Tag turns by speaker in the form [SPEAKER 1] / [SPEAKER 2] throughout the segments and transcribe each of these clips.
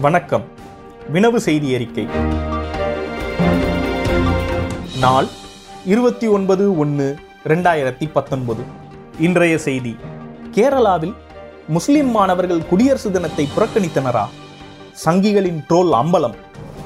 [SPEAKER 1] வணக்கம் வினவு செய்தி அறிக்கை நாள் இருபத்தி ஒன்பது ஒன்று ரெண்டாயிரத்தி பத்தொன்பது இன்றைய செய்தி கேரளாவில் முஸ்லிம் மாணவர்கள் குடியரசு தினத்தை புறக்கணித்தனரா சங்கிகளின் ட்ரோல் அம்பலம்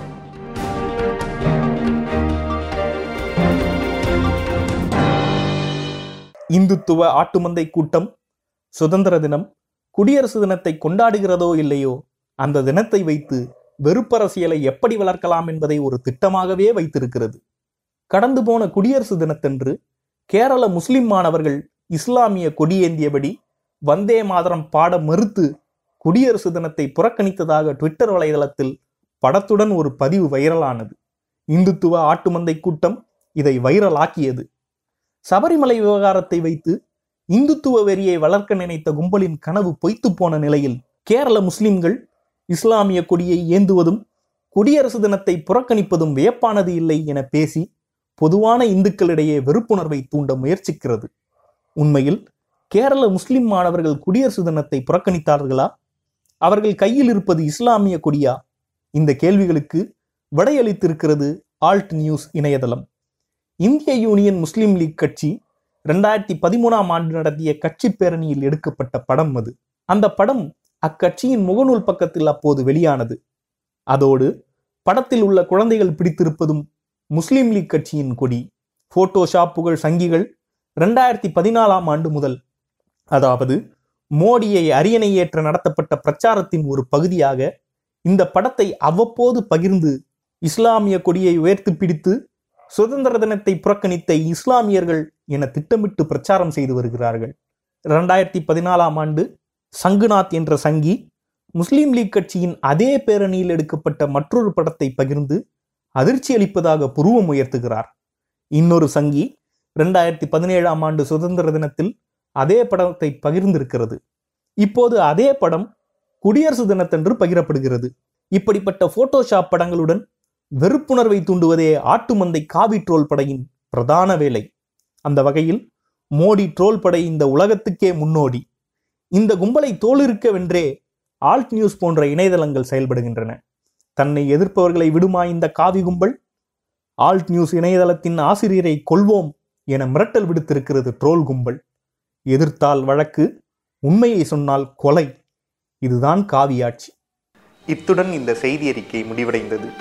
[SPEAKER 1] இந்துத்துவ ஆட்டுமந்தை கூட்டம் சுதந்திர தினம் குடியரசு தினத்தை கொண்டாடுகிறதோ இல்லையோ அந்த தினத்தை வைத்து வெறுப்பரசியலை எப்படி வளர்க்கலாம் என்பதை ஒரு திட்டமாகவே வைத்திருக்கிறது கடந்து போன குடியரசு தினத்தன்று கேரள முஸ்லிம் மாணவர்கள் இஸ்லாமிய கொடியேந்தியபடி வந்தே மாதரம் பாட மறுத்து குடியரசு தினத்தை புறக்கணித்ததாக ட்விட்டர் வலைதளத்தில் படத்துடன் ஒரு பதிவு வைரலானது இந்துத்துவ ஆட்டுமந்தை கூட்டம் இதை வைரலாக்கியது சபரிமலை விவகாரத்தை வைத்து இந்துத்துவ வெறியை வளர்க்க நினைத்த கும்பலின் கனவு பொய்த்து போன நிலையில் கேரள முஸ்லிம்கள் இஸ்லாமிய கொடியை ஏந்துவதும் குடியரசு தினத்தை புறக்கணிப்பதும் வியப்பானது இல்லை என பேசி பொதுவான இந்துக்களிடையே வெறுப்புணர்வை தூண்ட முயற்சிக்கிறது உண்மையில் கேரள முஸ்லிம் மாணவர்கள் குடியரசு தினத்தை புறக்கணித்தார்களா அவர்கள் கையில் இருப்பது இஸ்லாமிய கொடியா இந்த கேள்விகளுக்கு விடையளித்திருக்கிறது ஆல்ட் நியூஸ் இணையதளம் இந்திய யூனியன் முஸ்லிம் லீக் கட்சி ரெண்டாயிரத்தி பதிமூணாம் ஆண்டு நடத்திய கட்சி பேரணியில் எடுக்கப்பட்ட படம் அது அந்த படம் அக்கட்சியின் முகநூல் பக்கத்தில் அப்போது வெளியானது அதோடு படத்தில் உள்ள குழந்தைகள் பிடித்திருப்பதும் முஸ்லிம் லீக் கட்சியின் கொடி போட்டோஷாப் புகழ் சங்கிகள் ரெண்டாயிரத்தி பதினாலாம் ஆண்டு முதல் அதாவது மோடியை அரியணை ஏற்ற நடத்தப்பட்ட பிரச்சாரத்தின் ஒரு பகுதியாக இந்த படத்தை அவ்வப்போது பகிர்ந்து இஸ்லாமிய கொடியை உயர்த்து பிடித்து சுதந்திர தினத்தை புறக்கணித்த இஸ்லாமியர்கள் என திட்டமிட்டு பிரச்சாரம் செய்து வருகிறார்கள் இரண்டாயிரத்தி பதினாலாம் ஆண்டு சங்குநாத் என்ற சங்கி முஸ்லீம் லீக் கட்சியின் அதே பேரணியில் எடுக்கப்பட்ட மற்றொரு படத்தை பகிர்ந்து அதிர்ச்சி அளிப்பதாக புருவம் உயர்த்துகிறார் இன்னொரு சங்கி இரண்டாயிரத்தி பதினேழாம் ஆண்டு சுதந்திர தினத்தில் அதே படத்தை பகிர்ந்திருக்கிறது இப்போது அதே படம் குடியரசு தினத்தன்று பகிரப்படுகிறது இப்படிப்பட்ட போட்டோஷாப் படங்களுடன் வெறுப்புணர்வை தூண்டுவதே ஆட்டுமந்தை காவி ட்ரோல் படையின் பிரதான வேலை அந்த வகையில் மோடி ட்ரோல் படை இந்த உலகத்துக்கே முன்னோடி இந்த கும்பலை தோலிருக்க வென்றே ஆல்ட் நியூஸ் போன்ற இணையதளங்கள் செயல்படுகின்றன தன்னை எதிர்ப்பவர்களை விடுமா இந்த காவி கும்பல் ஆல்ட் நியூஸ் இணையதளத்தின் ஆசிரியரை கொள்வோம் என மிரட்டல் விடுத்திருக்கிறது ட்ரோல் கும்பல் எதிர்த்தால் வழக்கு உண்மையை சொன்னால் கொலை இதுதான் காவியாட்சி இத்துடன் இந்த செய்தி அறிக்கை முடிவடைந்தது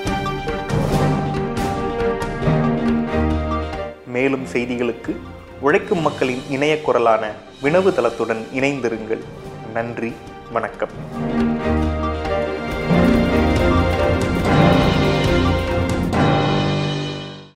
[SPEAKER 1] மேலும் செய்திகளுக்கு உழைக்கும் மக்களின் இணைய குரலான வினவு தளத்துடன் இணைந்திருங்கள் நன்றி வணக்கம்